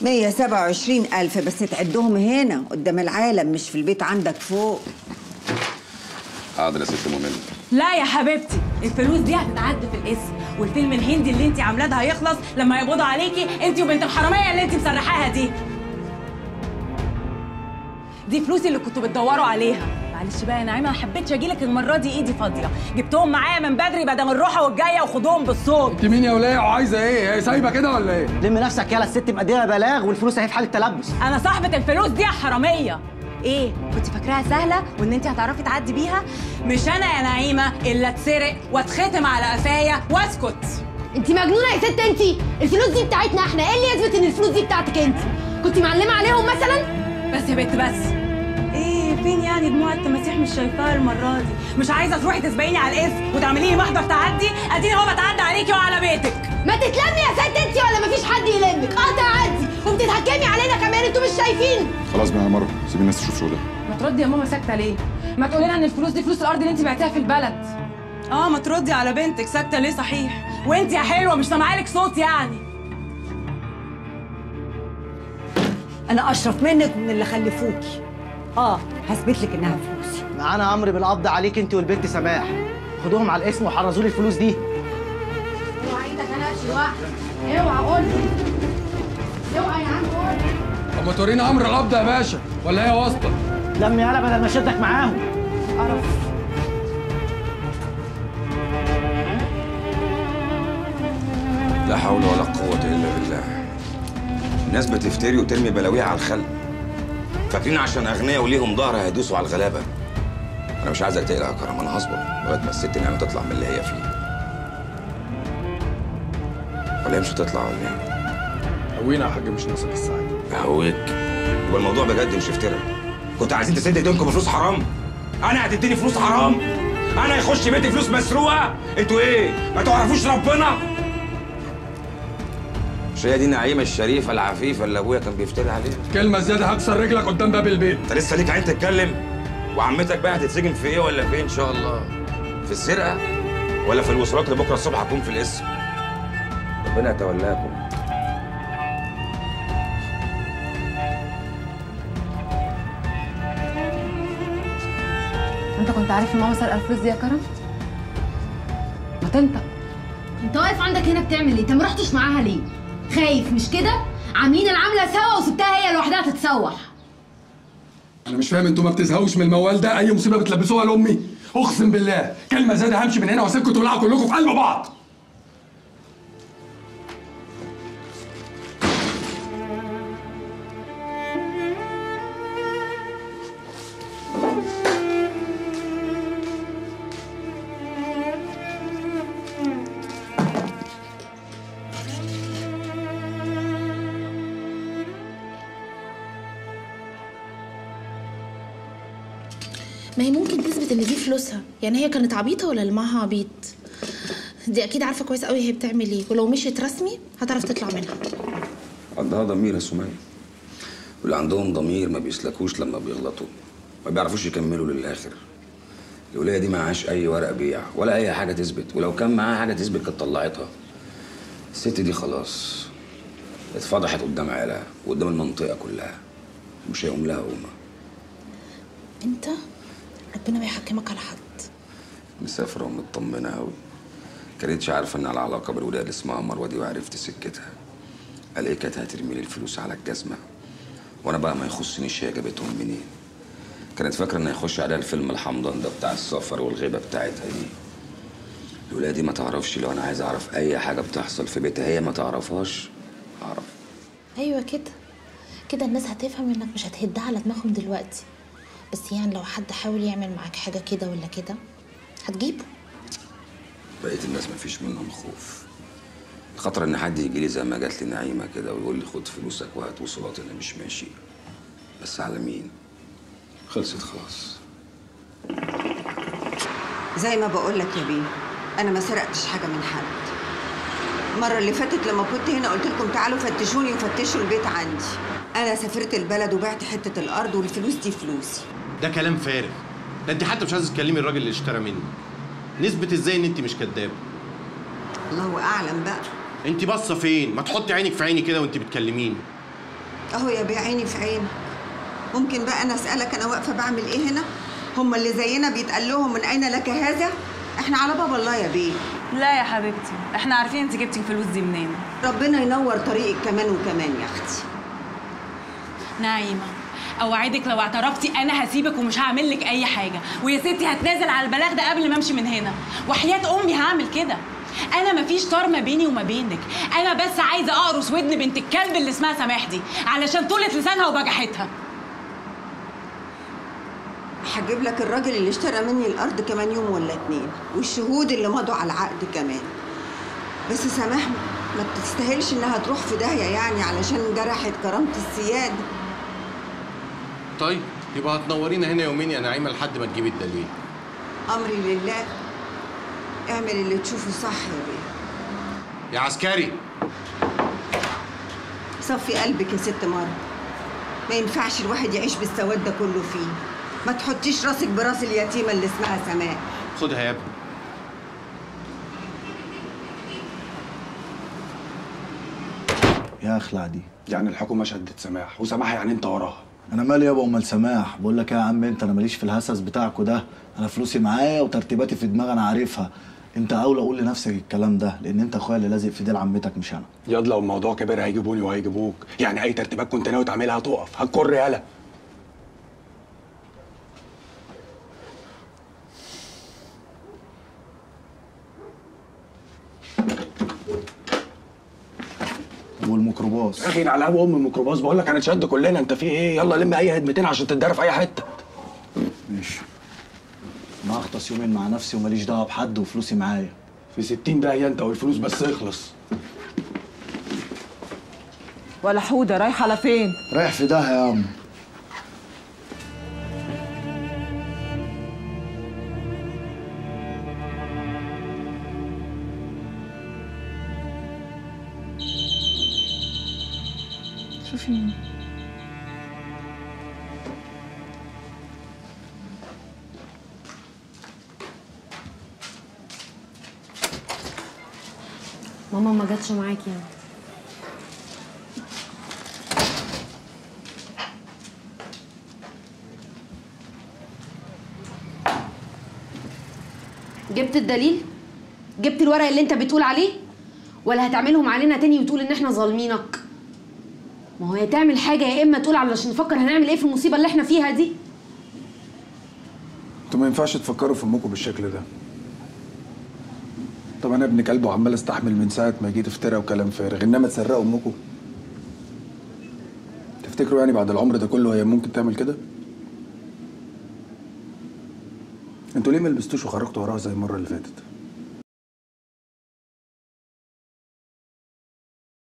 127 ألف بس تعدهم هنا قدام العالم مش في البيت عندك فوق حاضر يا ست مؤمنه لا يا حبيبتي الفلوس دي هتتعد في الاسم والفيلم الهندي اللي انت عاملاه ده هيخلص لما يقبضوا عليكي انت وبنت الحراميه اللي انت مسرحاها دي دي فلوسي اللي كنتوا بتدوروا عليها معلش بقى يا نعيمه ما حبيتش اجيلك المره دي ايدي فاضيه جبتهم معايا من بدري بدل الروحه والجايه وخدوهم بالصوت انت مين يا ولايه وعايزه ايه؟ هي سايبه كده ولا ايه؟ لم نفسك يالا الست مقدمه بلاغ والفلوس اهي في حاله تلبس انا صاحبه الفلوس دي يا حراميه ايه كنت فاكراها سهله وان انت هتعرفي تعدي بيها مش انا يا نعيمه اللي اتسرق واتختم على قفايا واسكت انت مجنونه يا ست انت الفلوس دي بتاعتنا احنا ايه اللي يثبت ان الفلوس دي بتاعتك انت كنت معلمه عليهم مثلا بس يا بنت بس ايه فين يعني دموع التماسيح مش شايفاها المره دي مش عايزه تروحي تسبقيني على الاسم وتعملي لي محضر تعدي اديني هو بتعدى عليكي وعلى بيتك ما تتلمي يا ست انت ولا مفيش حد يلمك اه تعدي وبتتحكمي علينا كمان انتوا مش شايفين خلاص بقى يا مروه سيبي الناس تشوف شغلها ما تردي يا ماما ساكته ليه؟ ما تقولي لنا ان الفلوس دي فلوس الارض اللي انت بعتيها في البلد اه ما تردي على بنتك ساكته ليه صحيح وانت يا حلوه مش سامعالك صوت يعني أنا أشرف منك ومن اللي خلفوكي آه هثبت لك إنها فلوسي معانا امر بالقبض عليك انت والبنت سماح خدوهم على الاسم وحرزوا لي الفلوس دي اوعى ايدك انا امشي لوحدي اوعى قول اوعى يا عم قول طب ما تورينا امر القبض يا باشا ولا هي واسطه؟ لم يالا بدل ما اشدك معاهم قرف لا حول ولا قوه الا بالله الناس بتفتري وترمي بلاويها على الخلق فاكرين عشان اغنياء وليهم ظهر هيدوسوا على الغلابه انا مش عايزك تقلق يا كرم انا هصبر لغايه ما الست نعمه تطلع من اللي هي فيه ولا هي مش هتطلع ولا ايه؟ قوينا يا حاج مش ناقصك السعاده اهويك هو الموضوع بجد مش افتراء كنت عايزين تسد ايدينكم بفلوس حرام انا هتديني فلوس حرام انا يخش بيتي فلوس مسروقه انتوا ايه ما تعرفوش ربنا مش هي دي نعيمه الشريفه العفيفه اللي ابويا كان بيفتري عليها كلمه زياده هكسر رجلك قدام باب البيت انت لسه ليك عين تتكلم وعمتك بقى هتتسجن في ايه ولا في ايه ان شاء الله في السرقه ولا في الوصولات اللي بكره الصبح هتكون في الاسم ربنا يتولاكم انت كنت عارف ان ماما سرقه الفلوس دي يا كرم؟ ما تنطق انت واقف عندك هنا بتعمل ايه انت ما رحتش معاها ليه خايف مش كده عاملين العمله سوا وسبتها هي لوحدها تتسوح انا مش فاهم انتوا ما بتزهقوش من الموال ده اي مصيبه بتلبسوها لامي اقسم بالله كلمه زياده همشي من هنا واسيبكم تولعوا كلكم في قلب بعض ما هي ممكن تثبت ان دي فلوسها يعني هي كانت عبيطه ولا اللي معاها عبيط دي اكيد عارفه كويس قوي هي بتعمل ايه ولو مشيت رسمي هتعرف تطلع منها عندها ضمير يا سمية واللي عندهم ضمير ما بيسلكوش لما بيغلطوا ما بيعرفوش يكملوا للآخر الولاية دي معهاش أي ورق بيع ولا أي حاجة تثبت ولو كان معاها حاجة تثبت كانت طلعتها الست دي خلاص اتفضحت قدام عيالها وقدام المنطقة كلها مش هيقوم لها قومة انت ربنا ما يحكمك على حد مسافرة ومطمنة أوي كانتش عارفة إن على علاقة بالولاية اللي اسمها مروة دي وعرفت سكتها قال إيه كانت هترمي لي الفلوس على الجزمة وأنا بقى ما يخصنيش هي جابتهم منين كانت فاكرة إن هيخش عليها الفيلم الحمضان ده بتاع السفر والغيبة بتاعتها دي الولاية دي ما تعرفش لو أنا عايز أعرف أي حاجة بتحصل في بيتها هي ما تعرفهاش أعرف ايوه كده كده الناس هتفهم انك مش هتهدها على دماغهم دلوقتي بس يعني لو حد حاول يعمل معاك حاجه كده ولا كده هتجيبه بقية الناس مفيش منهم خوف خطر ان حد يجي لي زي ما جات لي نعيمه كده ويقول لي خد فلوسك وهات وصولات انا مش ماشي بس على مين خلصت خلاص زي ما بقول لك يا بيه انا ما سرقتش حاجه من حد المره اللي فاتت لما كنت هنا قلت لكم تعالوا فتشوني وفتشوا البيت عندي انا سافرت البلد وبعت حته الارض والفلوس دي فلوسي ده كلام فارغ ده انت حتى مش عايزه تكلمي الراجل اللي اشترى مني نثبت ازاي ان انت مش كدابه الله اعلم بقى انت باصه فين ما تحطي عينك في عيني كده وانت بتكلميني اهو يا بيه عيني في عينك ممكن بقى انا اسالك انا واقفه بعمل ايه هنا هم اللي زينا بيتقال لهم من اين لك هذا احنا على باب الله يا بيه لا يا حبيبتي احنا عارفين انت جبتي الفلوس دي منين ربنا ينور طريقك كمان وكمان يا اختي نعيمة اوعدك لو اعترفتي انا هسيبك ومش هعمل لك اي حاجه ويا ستي هتنازل على البلاغ ده قبل ما امشي من هنا وحياه امي هعمل كده انا مفيش طار ما بيني وما بينك انا بس عايزه اقرص ودن بنت الكلب اللي اسمها سماح دي علشان طولت لسانها وبجحتها هجيب لك الراجل اللي اشترى مني الارض كمان يوم ولا اتنين والشهود اللي مضوا على العقد كمان بس سماح ما بتستاهلش انها تروح في داهيه يعني علشان جرحت كرامه السياده طيب يبقى هتنورينا هنا يومين يا نعيمه لحد ما تجيبي الدليل امري لله اعمل اللي تشوفه صح يا بيه يا عسكري صفي قلبك يا ست مرة ما ينفعش الواحد يعيش بالسواد ده كله فيه ما تحطيش راسك براس اليتيمة اللي اسمها سماء خدها يا ابني يا اخلع دي يعني الحكومه شدت سماح وسماح يعني انت وراها انا مالي يابا امال سماح بقول لك إيه يا عم انت انا ماليش في الهسس بتاعكوا ده انا فلوسي معايا وترتيباتي في دماغي انا عارفها انت اولى قول لنفسك الكلام ده لان انت اخويا اللي لازق في ديل عمتك مش انا ياض لو الموضوع كبر هيجيبوني وهيجيبوك يعني اي ترتيبات كنت ناوي تعملها هتقف هتكر يالا والميكروباص اخي على ابو ام الميكروباص بقول لك هنتشد كلنا انت في ايه يلا لم اي هدمتين عشان تتدرى في اي حته ماشي انا هغطس يومين مع نفسي وماليش دعوه بحد وفلوسي معايا في 60 داهيه انت والفلوس بس اخلص ولا حوده رايحه على فين رايح في ده يا عم شوفي مين ماما ما جاتش معاكي يعني جبت الدليل جبت الورق اللي انت بتقول عليه ولا هتعملهم علينا تاني وتقول ان احنا ظالمينك ما هو يا تعمل حاجه يا اما تقول علشان نفكر هنعمل ايه في المصيبه اللي احنا فيها دي انتوا ما ينفعش تفكروا في امكم بالشكل ده طب انا ابن كلب وعمال استحمل من ساعه ما جيت افترى وكلام فارغ انما تسرقوا امكم تفتكروا يعني بعد العمر ده كله هي ممكن تعمل كده انتوا ليه ما لبستوش وخرجتوا وراها زي المره اللي فاتت